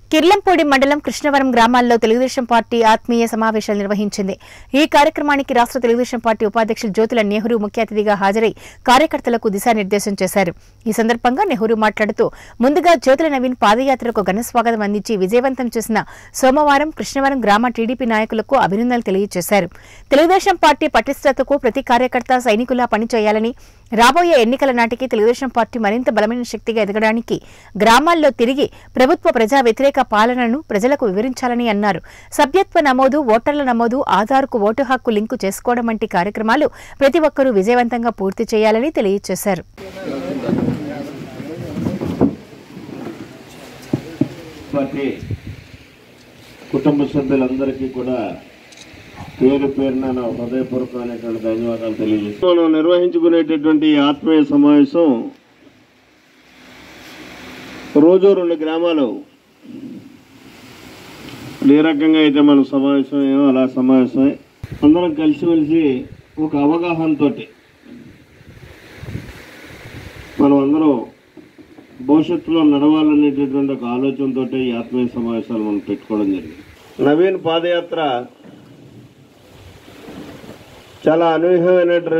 కిర్లంపూడి మండలం కృష్ణవరం గ్రామాల్లో తెలుగుదేశం పార్టీ ఆత్మీయ సమావేశాలు నిర్వహించింది ఈ కార్యక్రమానికి రాష్ట్ర తెలుగుదేశం పార్టీ ఉపాధ్యక్షులు జ్యోతుల నెహ్రూ ముఖ్య అతిథిగా హాజరై కార్యకర్తలకు దిశానిర్దేశం చేశారు ఈ సందర్భంగా నెహ్రూ మాట్లాడుతూ ముందుగా జ్యోతుల నవీన్ పాదయాత్రకు ఘన స్వాగతం అందించి విజయవంతం చేసిన సోమవారం కృష్ణవరం గ్రామ టీడీపీ నాయకులకు అభినందనలు తెలియజేశారు తెలుగుదేశం పార్టీ పటిష్టతకు ప్రతి కార్యకర్త సైనికులా పనిచేయాలని రాబోయే ఎన్నికల నాటికి తెలుగుదేశం పార్టీ మరింత బలమైన శక్తిగా ఎదగడానికి గ్రామాల్లో తిరిగి ప్రభుత్వ ప్రజా వ్యతిరేక పాలనను ప్రజలకు వివరించాలని అన్నారు సభ్యత్వ నమోదు ఓటర్ల నమోదు ఆధార్కు ఓటు హక్కు లింకు చేసుకోవడం వంటి కార్యక్రమాలు ప్రతి ఒక్కరూ విజయవంతంగా పూర్తి చేయాలని తెలియజేశారు పార్టీ కుటుంబ సభ్యులందరికీ కూడా పేరు పేరున నా హృదయపూర్వకమైనటువంటి ధన్యవాదాలు తెలియజేస్తాను మనం నిర్వహించుకునేటటువంటి ఈ ఆత్మీయ సమావేశం రోజు రెండు గ్రామాలు ఏ రకంగా అయితే మనం సమావేశమయ్యామో అలా సమావేశమై అందరం కలిసిమెలిసి ఒక అవగాహనతోటి మనం అందరం భవిష్యత్తులో నడవాలనేటటువంటి ఒక ఆలోచనతో ఈ ఆత్మీయ సమావేశాలు మనం పెట్టుకోవడం జరిగింది నవీన్ పాదయాత్ర చాలా అనూహ్యమైనటువంటి